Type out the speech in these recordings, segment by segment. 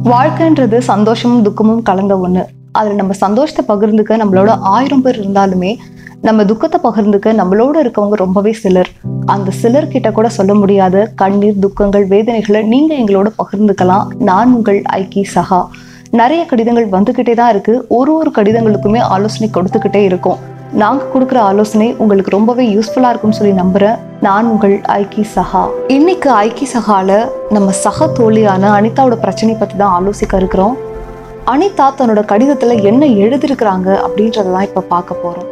வாழ்க்கைன்றது சந்தோஷமும் துக்கமும் கலந்த ஒண்ணு அதுல நம்ம சந்தோஷத்தை பகிர்ந்துக்க நம்மளோட ஆயிரம் பேர் இருந்தாலுமே நம்ம துக்கத்தை பகிர்ந்துக்க நம்மளோட இருக்கவங்க ரொம்பவே சிலர் அந்த சிலர் கிட்ட கூட சொல்ல முடியாத கண்ணீர் துக்கங்கள் வேதனைகளை நீங்க எங்களோட பகிர்ந்துக்கலாம் நான் உங்கள் ஐக்கி சஹா நிறைய கடிதங்கள் வந்துகிட்டே தான் இருக்கு ஒரு ஒரு கடிதங்களுக்குமே ஆலோசனை கொடுத்துக்கிட்டே இருக்கோம் நாங்க கொடுக்குற ஆலோசனை உங்களுக்கு ரொம்பவே யூஸ்ஃபுல்லா இருக்கும்னு சொல்லி நம்புறேன் நான் உங்கள் ஐக்கி சஹா இன்னைக்கு ஐக்கி சஹால நம்ம சக தோழியான அனிதாவோட பிரச்சனை பத்தி தான் ஆலோசிக்க இருக்கிறோம் அனிதா தன்னோட கடிதத்துல என்ன எழுதியிருக்கிறாங்க அப்படின்றத தான் இப்ப பார்க்க போறோம்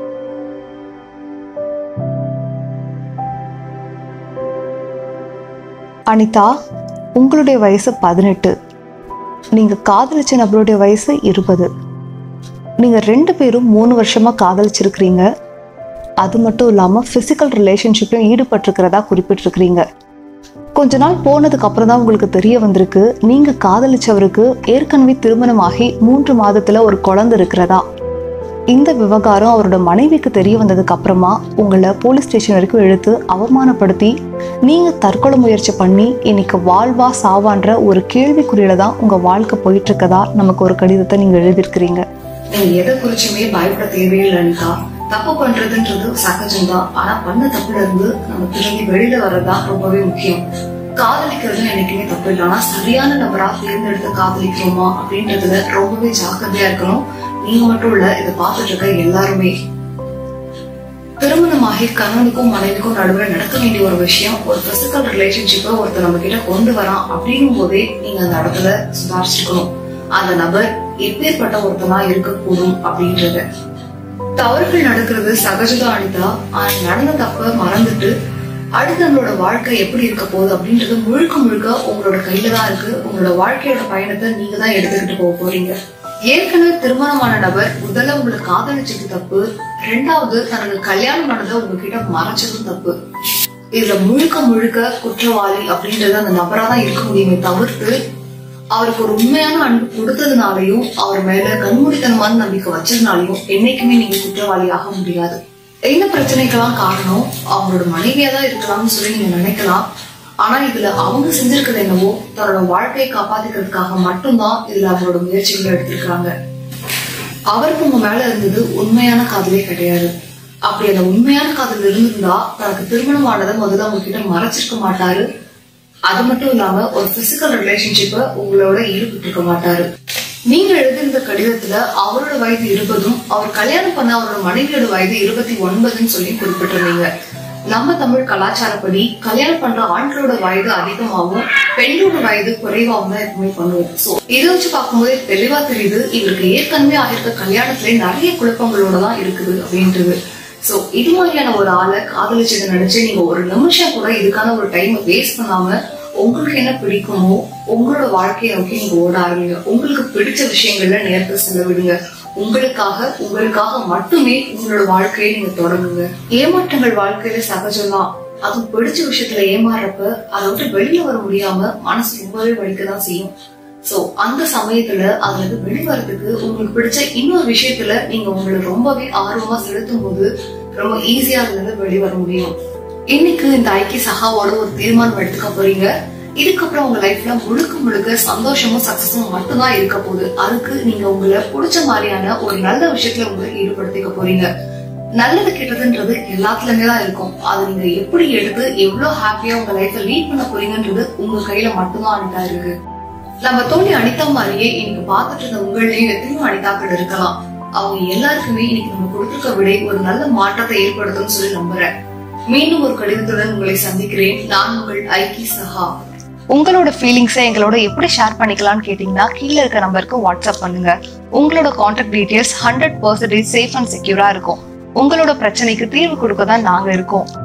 அனிதா உங்களுடைய வயசு பதினெட்டு நீங்க காதலிச்ச நபருடைய வயசு இருபது நீங்க ரெண்டு பேரும் மூணு வருஷமா காதலிச்சிருக்கிறீங்க அது மட்டும் இல்லாம பிசிக்கல் ரிலேஷன்ஷிப்லையும் ஈடுபட்டிருக்கிறதா குறிப்பிட்டிருக்கிறீங்க கொஞ்ச நாள் போனதுக்கு அப்புறம் தான் உங்களுக்கு தெரிய வந்திருக்கு நீங்க காதலிச்சவருக்கு ஏற்கனவே திருமணமாகி மூன்று மாதத்துல ஒரு குழந்தை இருக்கிறதா இந்த விவகாரம் அவரோட மனைவிக்கு தெரிய வந்ததுக்கு அப்புறமா உங்களை போலீஸ் ஸ்டேஷன் வரைக்கும் இழுத்து அவமானப்படுத்தி நீங்க தற்கொலை முயற்சி பண்ணி இன்னைக்கு வாழ்வா சாவான்ற ஒரு கேள்விக்குறியில தான் உங்க வாழ்க்கை போயிட்டு இருக்கதா நமக்கு ஒரு கடிதத்தை நீங்க எழுதியிருக்கிறீங்க நீங்க எதை குறிச்சுமே பயப்பட தேவையில்லை அனிதா தப்பு பண்றதுன்றது சகஜம்தான் ஆனா பண்ண தப்புல இருந்து நம்ம திரும்பி வெளியில வர்றதுதான் ரொம்பவே முக்கியம் காதலிக்கிறது என்னைக்குமே தப்பு இல்லை ஆனா சரியான நபரா தேர்ந்தெடுத்து காதலிக்கிறோமா அப்படின்றதுல ரொம்பவே ஜாக்கிரதையா இருக்கணும் நீங்க மட்டும் இல்ல இதை பார்த்துட்டு இருக்க எல்லாருமே திருமணமாகி கணவனுக்கும் மனைவிக்கும் நடுவுல நடக்க வேண்டிய ஒரு விஷயம் ஒரு பிசிக்கல் ரிலேஷன்ஷிப்பை ஒருத்தர் நம்ம கிட்ட கொண்டு வரான் அப்படிங்கும் போதே நீங்க அந்த இடத்துல சுதாரிச்சிருக்கணும் அந்த நபர் எப்பேற்பட்ட ஒருத்தனா இருக்கக்கூடும் அப்படின்றத தவறுகள் நடக்கிறது சகஜதான் அனிதா ஆனா நடந்த தப்ப மறந்துட்டு அடுத்து நம்மளோட வாழ்க்கை எப்படி இருக்க போகுது அப்படின்றது முழுக்க முழுக்க உங்களோட கையில தான் இருக்கு உங்களோட வாழ்க்கையோட பயணத்தை நீங்க தான் எடுத்துக்கிட்டு போக போறீங்க ஏற்கனவே திருமணமான நபர் முதல்ல உங்களை காதலிச்சது தப்பு ரெண்டாவது தனக்கு கல்யாணம் பண்ணதை உங்ககிட்ட மறைச்சதும் தப்பு இதுல முழுக்க முழுக்க குற்றவாளி அப்படின்றது அந்த நபரா தான் இருக்க முடியுமே தவிர்த்து அவருக்கு ஒரு உண்மையான அன்பு கொடுத்ததுனாலையும் அவர் மேல கண்மூடித்தனமான நம்பிக்கை வச்சதுனாலையும் என்னைக்குமே நீங்க குற்றவாளி ஆக முடியாது என்ன பிரச்சனைக்கெல்லாம் காரணம் அவங்களோட மனைவியா தான் இருக்கலாம்னு சொல்லி நீங்க நினைக்கலாம் ஆனா இதுல அவங்க செஞ்சிருக்கிறது என்னவோ தன்னோட வாழ்க்கையை காப்பாத்திக்கிறதுக்காக மட்டும்தான் இதுல அவங்களோட முயற்சிகளை எடுத்திருக்காங்க அவருக்கு உங்க மேல இருந்தது உண்மையான காதலே கிடையாது அப்படி அந்த உண்மையான காதல் இருந்திருந்தா தனக்கு திருமணம் ஆனதை முதல்ல உங்ககிட்ட மறைச்சிருக்க மாட்டாரு அது மட்டும் இல்லாம ஒரு பிசிக்கல் ரிலேஷன்ஷிப்ப உங்களோட ஈடுபட்டு இருக்க மாட்டாரு நீங்க எழுதியிருந்த கடிதத்துல அவரோட வயது இருபதும் அவர் கல்யாணம் பண்ண அவரோட மனைவியோட வயது இருபத்தி ஒன்பதுன்னு சொல்லி குறிப்பிட்டிருந்தீங்க நம்ம தமிழ் கலாச்சாரப்படி கல்யாணம் பண்ற ஆண்களோட வயது அதிகமாகவும் பெண்ணோட வயது குறைவாகவும் தான் எப்பவுமே பண்ணுவோம் சோ இதை வச்சு பார்க்கும்போது தெளிவா தெரியுது இவருக்கு ஏற்கனவே ஆகிருக்க கல்யாணத்துல நிறைய குழப்பங்களோட தான் இருக்குது அப்படின்றது சோ இது மாதிரியான ஒரு ஆளை காதலிச்சதை நினைச்சு நீங்க ஒரு நிமிஷம் கூட இதுக்கான ஒரு டைம் வேஸ்ட் பண்ணாம உங்களுக்கு என்ன பிடிக்குமோ உங்களோட வாழ்க்கையை நோக்கி நீங்க ஓட ஆரம்பிங்க உங்களுக்கு பிடிச்ச விஷயங்கள்ல நேரத்தை செலவிடுங்க உங்களுக்காக உங்களுக்காக மட்டுமே உங்களோட வாழ்க்கையை நீங்க தொடங்குங்க ஏமாற்றங்கள் வாழ்க்கையில சகஜம்தான் அதுவும் பிடிச்ச விஷயத்துல ஏமாறப்ப அதை விட்டு வெளியில வர முடியாம மனசு ரொம்பவே வலிக்கதான் செய்யும் சோ அந்த சமயத்துல அதுல இருந்து வெளிவரதுக்கு உங்களுக்கு பிடிச்ச இன்னொரு விஷயத்துல நீங்க உங்களை ரொம்பவே ஆர்வமா செலுத்தும் போது ரொம்ப ஈஸியா அதுல இருந்து வெளிவர முடியும் இன்னைக்கு இந்த ஐக்கிய சகாவோட ஒரு தீர்மானம் எடுத்துக்க போறீங்க இதுக்கப்புறம் உங்க லைஃப்ல முழுக்க முழுக்க சந்தோஷமும் சக்சஸும் மட்டும்தான் இருக்க போகுது அதுக்கு நீங்க உங்களை பிடிச்ச மாதிரியான ஒரு நல்ல விஷயத்துல உங்களை ஈடுபடுத்திக்க போறீங்க நல்லது கெட்டதுன்றது எல்லாத்துலயுமே தான் இருக்கும் அது நீங்க எப்படி எடுத்து எவ்வளவு ஹாப்பியா உங்க லைஃப்ல லீட் பண்ண போறீங்கன்றது உங்க கையில மட்டும்தான் அனிதா இருக்கு நம்ம தோழி அனிதா மாதிரியே இன்னைக்கு பார்த்துட்டு இருந்த உங்களையும் எத்தனையோ அனிதாக்கள் இருக்கலாம் அவங்க எல்லாருக்குமே இன்னைக்கு நம்ம கொடுத்துருக்க விடை ஒரு நல்ல மாற்றத்தை ஏற்படுத்தும்னு சொல்லி நம்புறேன் மீண்டும் ஒரு கடிதத்துடன் உங்களை சந்திக்கிறேன் நான் உங்கள் ஐக்கி சஹா உங்களோட ஃபீலிங்ஸை எங்களோட எப்படி ஷேர் பண்ணிக்கலாம்னு கேட்டிங்கன்னா கீழே இருக்க நம்பருக்கு வாட்ஸ்அப் பண்ணுங்க உங்களோட contact details hundred percentage safe and செக்யூரா இருக்கும் உங்களோட பிரச்சனைக்கு தீர்வு கொடுக்க தான் நாங்க இருக்கோம்